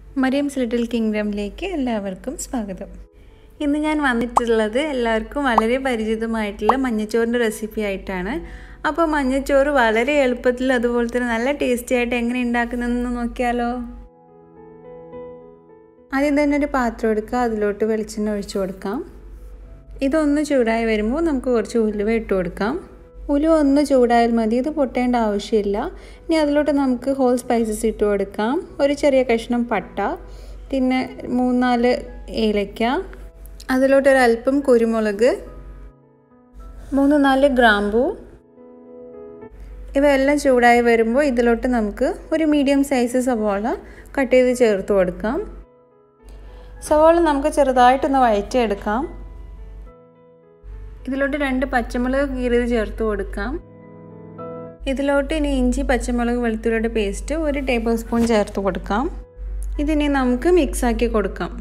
മരിയംസ് little കിങ്ഡമിലേക്ക് എല്ലാവർക്കും സ്വാഗതം ഇന്ന് ഞാൻ വന്നിട്ടുള്ളത് എല്ലാവർക്കും വളരെ പരിചിതമായിട്ടുള്ള മഞ്ഞച്ചോറിൻ്റെ റെസിപ്പി ആയിട്ടാണ് അപ്പോൾ മഞ്ഞച്ചോറ് വളരെ എളുപ്പത്തിൽ അതുപോലെ തന്നെ നല്ല ടേസ്റ്റി ആയിട്ട് എങ്ങനെ ഉണ്ടാക്കുന്നതെന്ന് നോക്കിയാലോ ആദ്യം തന്നെ ഒരു പാത്രം എടുക്കുക അതിലോട്ട് വെളിച്ചെണ്ണ ഒഴിച്ചു കൊടുക്കാം ഇതൊന്ന് ചൂടായി വരുമ്പോൾ നമുക്ക് കുറച്ച് ഉലുവ ഇട്ട് കൊടുക്കാം ഉലുവ ഒന്ന് ചൂടായാൽ മതി ഇത് പൊട്ടേണ്ട ആവശ്യമില്ല ഇനി അതിലോട്ട് നമുക്ക് ഹോൾ സ്പൈസസ് ഇട്ട് കൊടുക്കാം ഒരു ചെറിയ കഷ്ണം പട്ട പിന്നെ മൂന്നാല് ഏലക്ക അതിലോട്ട് ഒരല്പം കുരുമുളക് മൂന്ന് നാല് ഗ്രാമ്പൂ ഇവയെല്ലാം ചൂടായി വരുമ്പോൾ ഇതിലോട്ട് നമുക്ക് ഒരു മീഡിയം സൈസ് സവാള കട്ട് ചെയ്ത് ചേർത്ത് കൊടുക്കാം സവാള നമുക്ക് ചെറുതായിട്ടൊന്ന് വഴറ്റിയെടുക്കാം ഇതിലോട്ട് രണ്ട് പച്ചമുളക് കീറിയത് ചേർത്ത് കൊടുക്കാം ഇതിലോട്ട് ഇനി ഇഞ്ചി പച്ചമുളക് വെളുത്തുള്ളിയുടെ പേസ്റ്റ് ഒരു ടേബിൾ സ്പൂൺ ചേർത്ത് കൊടുക്കാം ഇതിനി നമുക്ക് മിക്സാക്കി കൊടുക്കാം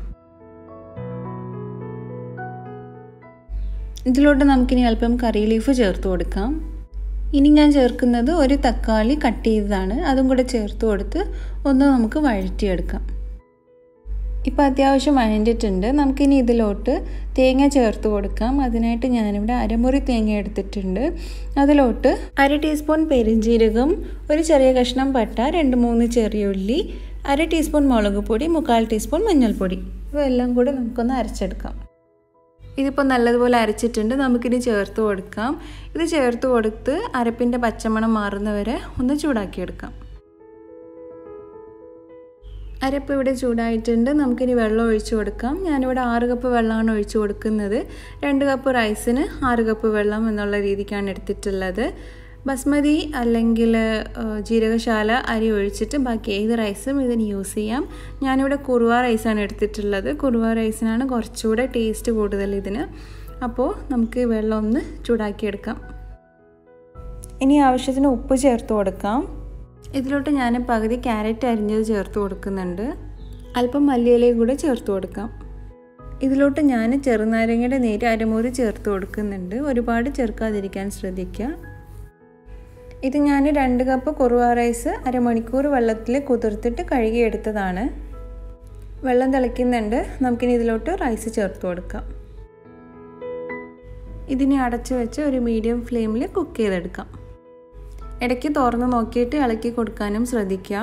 ഇതിലോട്ട് നമുക്കിനി അല്പം കറി ലീഫ് ചേർത്ത് കൊടുക്കാം ഇനി ഞാൻ ചേർക്കുന്നത് ഒരു തക്കാളി കട്ട് ചെയ്തതാണ് അതും കൂടെ ചേർത്ത് കൊടുത്ത് ഒന്ന് നമുക്ക് വഴറ്റിയെടുക്കാം ഇപ്പോൾ അത്യാവശ്യം വഴണ്ടിട്ടുണ്ട് നമുക്കിനി ഇതിലോട്ട് തേങ്ങ ചേർത്ത് കൊടുക്കാം അതിനായിട്ട് ഞാനിവിടെ അരമുറി തേങ്ങ എടുത്തിട്ടുണ്ട് അതിലോട്ട് അര ടീസ്പൂൺ പെരിഞ്ജീരകം ഒരു ചെറിയ കഷ്ണം പട്ട രണ്ട് മൂന്ന് ചെറിയ ഉള്ളി അര ടീസ്പൂൺ മുളക് പൊടി മുക്കാൽ ടീസ്പൂൺ മഞ്ഞൾപ്പൊടി ഇവയെല്ലാം കൂടി നമുക്കൊന്ന് അരച്ചെടുക്കാം ഇതിപ്പോൾ നല്ലതുപോലെ അരച്ചിട്ടുണ്ട് നമുക്കിനി ചേർത്ത് കൊടുക്കാം ഇത് ചേർത്ത് കൊടുത്ത് അരപ്പിൻ്റെ പച്ചമണം മാറുന്നവരെ ഒന്ന് ചൂടാക്കിയെടുക്കാം അരപ്പ് ഇവിടെ ചൂടായിട്ടുണ്ട് നമുക്കിനി വെള്ളം ഒഴിച്ചു കൊടുക്കാം ഞാനിവിടെ ആറ് കപ്പ് വെള്ളമാണ് ഒഴിച്ചു കൊടുക്കുന്നത് രണ്ട് കപ്പ് റൈസിന് ആറ് കപ്പ് വെള്ളം എന്നുള്ള രീതിക്കാണ് എടുത്തിട്ടുള്ളത് ബസ്മതി അല്ലെങ്കിൽ ജീരകശാല അരി ഒഴിച്ചിട്ട് ബാക്കി ഏത് റൈസും ഇതിന് യൂസ് ചെയ്യാം ഞാനിവിടെ കുറുവ റൈസാണ് എടുത്തിട്ടുള്ളത് കുറുവ റൈസിനാണ് കുറച്ചുകൂടെ ടേസ്റ്റ് കൂടുതൽ ഇതിന് അപ്പോൾ നമുക്ക് വെള്ളം ഒന്ന് ചൂടാക്കിയെടുക്കാം ഇനി ആവശ്യത്തിന് ഉപ്പ് ചേർത്ത് കൊടുക്കാം ഇതിലോട്ട് ഞാൻ പകുതി ക്യാരറ്റ് അരിഞ്ഞത് ചേർത്ത് കൊടുക്കുന്നുണ്ട് അല്പം മല്ലിയിലയും കൂടെ ചേർത്ത് കൊടുക്കാം ഇതിലോട്ട് ഞാൻ ചെറുനാരങ്ങയുടെ നീര് അരമുറി ചേർത്ത് കൊടുക്കുന്നുണ്ട് ഒരുപാട് ചേർക്കാതിരിക്കാൻ ശ്രദ്ധിക്കുക ഇത് ഞാൻ രണ്ട് കപ്പ് കുറുവ റൈസ് അരമണിക്കൂർ വെള്ളത്തിൽ കുതിർത്തിട്ട് കഴുകിയെടുത്തതാണ് വെള്ളം തിളയ്ക്കുന്നുണ്ട് നമുക്കിനി ഇതിലോട്ട് റൈസ് ചേർത്ത് കൊടുക്കാം ഇതിനെ അടച്ചു വെച്ച് ഒരു മീഡിയം ഫ്ലെയിമിൽ കുക്ക് ചെയ്തെടുക്കാം ഇടയ്ക്ക് തുറന്ന് നോക്കിയിട്ട് ഇളക്കി കൊടുക്കാനും ശ്രദ്ധിക്കുക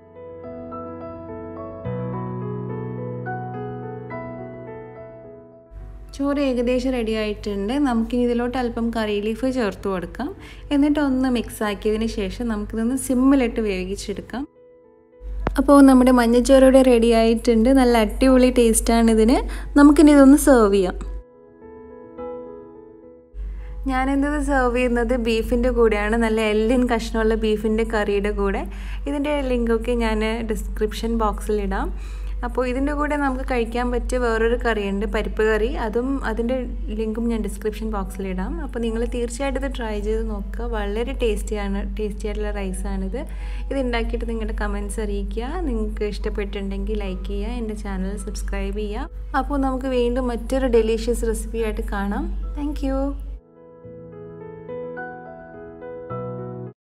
ചോറ് ഏകദേശം റെഡി ആയിട്ടുണ്ട് നമുക്കിനി ഇതിലോട്ട് അല്പം കറി ലീഫ് ചേർത്ത് കൊടുക്കാം എന്നിട്ട് ഒന്ന് മിക്സ് ആക്കിയതിന് ശേഷം നമുക്കിതൊന്ന് സിമ്മിലിട്ട് വേവിച്ചെടുക്കാം അപ്പോൾ നമ്മുടെ മഞ്ഞച്ചോറോടെ റെഡി ആയിട്ടുണ്ട് നല്ല അടിപൊളി ടേസ്റ്റാണ് ഇതിന് നമുക്കിനി ഇതൊന്ന് സെർവ് ചെയ്യാം ഞാനെന്തത് സെർവ് ചെയ്യുന്നത് ബീഫിൻ്റെ കൂടെയാണ് നല്ല എല്ലിൻ കഷ്ണമുള്ള ബീഫിൻ്റെ കറിയുടെ കൂടെ ഇതിൻ്റെ ലിങ്കൊക്കെ ഞാൻ ഡിസ്ക്രിപ്ഷൻ ബോക്സിൽ ഇടാം അപ്പോൾ ഇതിൻ്റെ കൂടെ നമുക്ക് കഴിക്കാൻ പറ്റിയ വേറൊരു കറിയുണ്ട് പരിപ്പ് കറി അതും അതിൻ്റെ ലിങ്കും ഞാൻ ഡിസ്ക്രിപ്ഷൻ ബോക്സിൽ ഇടാം അപ്പോൾ നിങ്ങൾ തീർച്ചയായിട്ടും ഇത് ട്രൈ ചെയ്ത് നോക്കുക വളരെ ടേസ്റ്റിയാണ് ടേസ്റ്റി ആയിട്ടുള്ള റൈസാണിത് ഇത് ഉണ്ടാക്കിയിട്ട് നിങ്ങളുടെ കമൻറ്റ്സ് അറിയിക്കുക നിങ്ങൾക്ക് ഇഷ്ടപ്പെട്ടിട്ടുണ്ടെങ്കിൽ ലൈക്ക് ചെയ്യുക എൻ്റെ ചാനൽ സബ്സ്ക്രൈബ് ചെയ്യുക അപ്പോൾ നമുക്ക് വീണ്ടും മറ്റൊരു ഡെലീഷ്യസ് റെസിപ്പി ആയിട്ട് കാണാം താങ്ക്